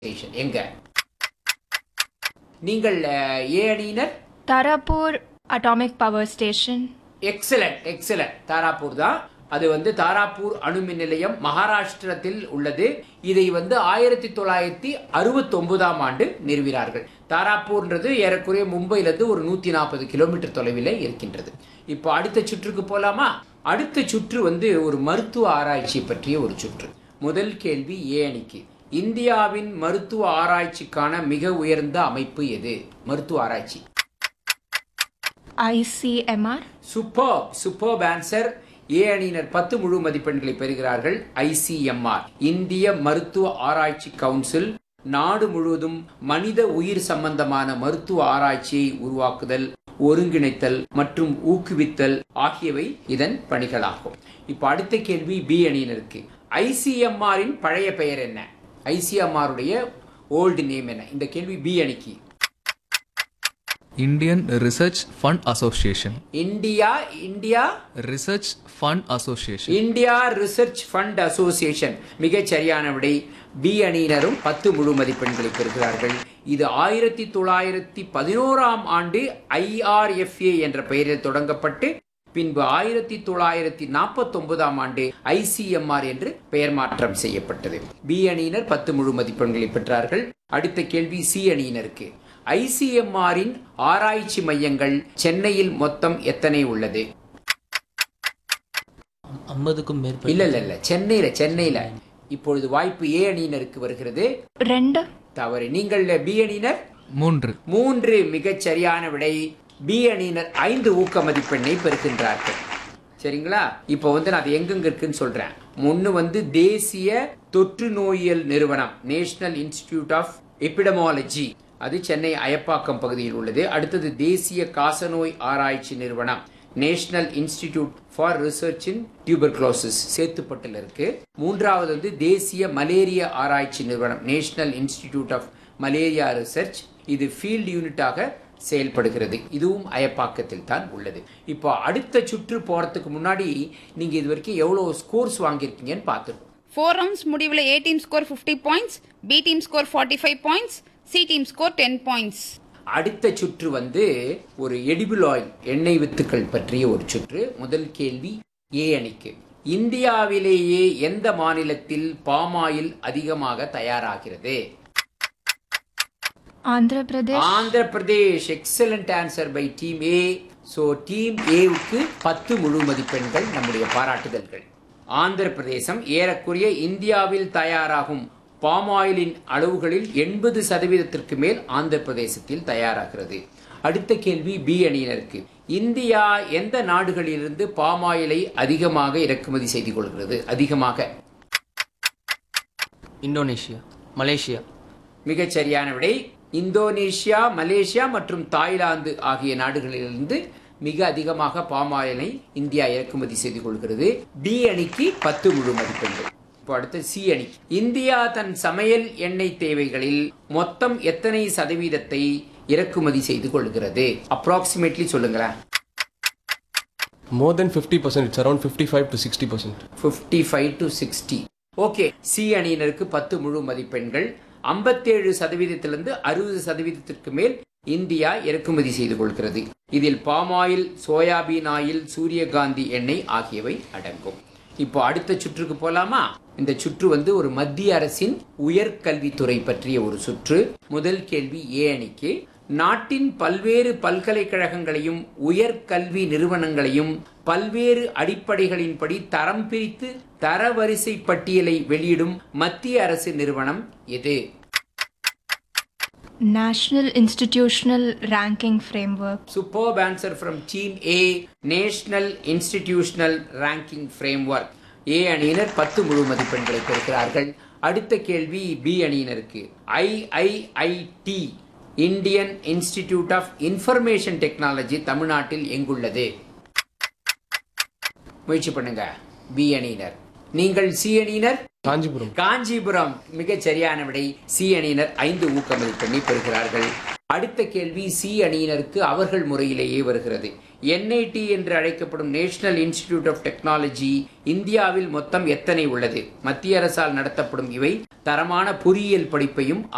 Station எங்க நீங்கள் அஹ், ஏ அணியினர் Tarapur Atomic Power Station. Excellent excellent Tarapur தான் அது வந்து தாராப்பூர் அணுமின் நிலையம் மகாராஷ்டிரத்தில் உள்ளது இதை வந்து ஆயிரத்தி தொள்ளாயிரத்தி அறுபத்தி ஒன்பதாம் ஆண்டு நிறுவினார்கள் தாராப்பூர்ன்றது ஏறக்குறைய மும்பையிலிருந்து ஒரு நூத்தி நாற்பது கிலோமீட்டர் தொலைவில் இருக்கின்றது இப்போ அடுத்த சுற்றுக்கு போலாமா அடுத்த சுற்று வந்து ஒரு மருத்துவ ஆராய்ச்சி பற்றிய ஒரு சுற்று முதல் கேள்வி ஏ அணிக்கு இந்தியாவின் மருத்துவ ஆராய்ச்சிக்கான மிக உயர்ந்த அமைப்பு எது மருத்துவ ஆராய்ச்சி ICMR. Super super answer A அணியினர் பத்து முழு மதிப்பெண்களை பெறுகிறார்கள் ஐசிஎம்ஆர் இந்திய மருத்துவ ஆராய்ச்சி கவுன்சில் நாடு முழுவதும் மனித உயிர் சம்பந்தமான மருத்துவ ஆராய்ச்சியை உருவாக்குதல் ஒருங்கிணைத்தல் மற்றும் ஊக்குவித்தல் ஆகியவை இதன் பணிகளாகும் இப்போ அடுத்த கேள்வி பி அணியினருக்கு ஐசிஎம்ஆரின் பழைய பெயர் என்ன ஐசிஎம்ஆருடைய ஓல்டு நேம் என்ன இந்த கேள்வி பி அணிக்கு Indian Research Fund Association. India India Research Fund Association. India research fund association மிகச் சரியான விடை பி அணியினரும் பத்து முழு மதிப்பெண்களை பெறுகிறார்கள் இது ஆயிரத்தி தொள்ளாயிரத்தி பதினோராம் ஆண்டு ஐஆர்எஃப்ஏ என்ற பெயரில் தொடங்கப்பட்டு பின்பு ஆயிரத்தி தொள்ளாயிரத்தி நாற்பத்தி ஒன்பதாம் ஆண்டு ஐசிஎம்ஆர் என்று பெயர் மாற்றம் செய்யப்பட்டது பி அணியினர் பத்து முழு மதிப்பெண்களை பெற்றார்கள் அடுத்த கேள்வி சி அணியினருக்கு ஐசிஎம்ஆரின் ஆராய்ச்சி மையங்கள் சென்னையில் மொத்தம் எத்தனை உள்ளது ஐம்பதுக்கும் மேற்பட்ட இல்ல இல்ல இல்ல சென்னையில சென்னையில இப்பொழுது வாய்ப்பு ஏ அணியினருக்கு வருகிறது ரெண்டு தவறு நீங்கள் பி அணியினர் மூன்று மூன்று மிகச் சரியான விடை பி அணியினர் ஐந்து ஊக்க மதிப்பெண்ணை பெறுகின்றார்கள் சரிங்களா இப்போ வந்து நான் அது எங்கெங்க இருக்குன்னு சொல்றேன் ஒன்னு வந்து தேசிய தொற்று நோயியல் நிறுவனம் நேஷனல் இன்ஸ்டிடியூட் ஆஃப் எபிடமாலஜி அது சென்னை அயப்பாக்கம் பகுதியில் உள்ளது அடுத்தது தேசிய காசநோய் ஆராய்ச்சி நிறுவனம் national institute for research in tuberculosis சேத்துப்பட்டில் இருக்கு மூன்றாவது வந்து தேசிய மலேரியா ஆராய்ச்சி நிறுவனம் national institute of malaria research இது ஃபீல்ட் யூனிட்டாக செயல்படுகிறது இதுவும் அயப்பாக்கத்தில் தான் உள்ளது இப்போ அடுத்த சுற்று போறதுக்கு முன்னாடி நீங்க இது வரைக்கும் எவ்வளவு ஸ்கோர்ஸ் வாங்கியிருக்கீங்கன்னு பார்த்துருக்கோம் ஃபோர் ரவுண்ட்ஸ் முடிவில் A team score fifty points B team score forty five points C team score ten points அடுத்த சுற்று வந்து ஒரு எடிபிள் ஆயில் எண்ணெய் வித்துக்கள் பற்றிய ஒரு சுற்று முதல் கேள்வி ஏ அணிக்கு இந்தியாவிலேயே எந்த மாநிலத்தில் பாமாயில் அதிகமாக தயாராகிறது Andhra Pradesh. Andhra Pradesh excellent answer by team A so team ஏவுக்கு பத்து முழு மதிப்பெண்கள் நம்முடைய பாராட்டுதல்கள் ஆந்திர பிரதேசம் ஏறக்குறைய இந்தியாவில் தயாராகும் பாமாயிலின் அளவுகளில் எண்பது சதவீதத்திற்கு மேல் ஆந்திர பிரதேசத்தில் தயாராகிறது அடுத்த கேள்வி பி அணியினருக்கு இந்தியா எந்த நாடுகளிலிருந்து பாமாயிலை அதிகமாக இறக்குமதி செய்து கொள்கிறது அதிகமாக இந்தோனேஷியா மலேசியா மிகச் சரியான விடை இந்தோனேஷியா மலேசியா மற்றும் தாய்லாந்து ஆகிய நாடுகளிலிருந்து மிக அதிகமாக பாமாயிலை இந்தியா இறக்குமதி செய்து கொள்கிறது டி அணிக்கு பத்து முழு மதிப்பெண்கள் இப்போ அடுத்து சி அணி இந்தியா தன் சமையல் எண்ணெய் தேவைகளில் மொத்தம் எத்தனை சதவீதத்தை இறக்குமதி செய்து கொள்கிறது அப்ராக்சிமேட்லி சொல்லுங்களேன் More than 50%, it's around 55 to 60%. Fifty five to sixty okay C அணியினருக்கு பத்து முழு மதிப்பெண்கள் ஐம்பத்தேழு சதவீதத்திலிருந்து அறுபது சதவீதத்திற்கு மேல் இந்தியா இறக்குமதி செய்து கொள்கிறது இதில் பாமாயில் சோயாபீன் ஆயில் சூரியகாந்தி எண்ணெய் ஆகியவை அடங்கும் இப்போ அடுத்த சுற்றுக்கு போலாமா இந்த சுற்று வந்து ஒரு மத்திய அரசின் உயர்கல்வித்துறை பற்றிய ஒரு சுற்று முதல் கேள்வி ஏ அணிக்கு நாட்டின் பல்வேறு பல்கலைக்கழகங்களையும் உயர்கல்வி நிறுவனங்களையும் பல்வேறு அடிப்படைகளின்படி தரம் பிரித்து தரவரிசை பட்டியலை வெளியிடும் மத்திய அரசு நிறுவனம் எது National Institutional Ranking Framework. Superb answer from team A national institutional ranking framework A அணியினர் பத்து முழு மதிப்பெண்களை பெறுகிறார்கள் அடுத்த கேள்வி பி அணியினருக்கு IIIT Indian institute of information technology தமிழ்நாட்டில் எங்குள்ளது முயற்சி பண்ணுங்க பி அணியினர் நீங்கள் சி அணியினர் காஞ்சிபுரம் காஞ்சிபுரம் மிகச் சரியான விடை சி அணியினர் ஐந்து ஊக்க மதிப்பெண்ணை பெறுகிறார்கள் அடுத்த கேள்வி சி அணியினருக்கு அவர்கள் முறையிலேயே வருகிறது என்ஐடி என்று அழைக்கப்படும் நேஷனல் இன்ஸ்டிடியூட் ஆஃப் டெக்னாலஜி இந்தியாவில் மொத்தம் எத்தனை உள்ளது மத்திய அரசால் நடத்தப்படும் இவை தரமான பொறியியல் படிப்பையும்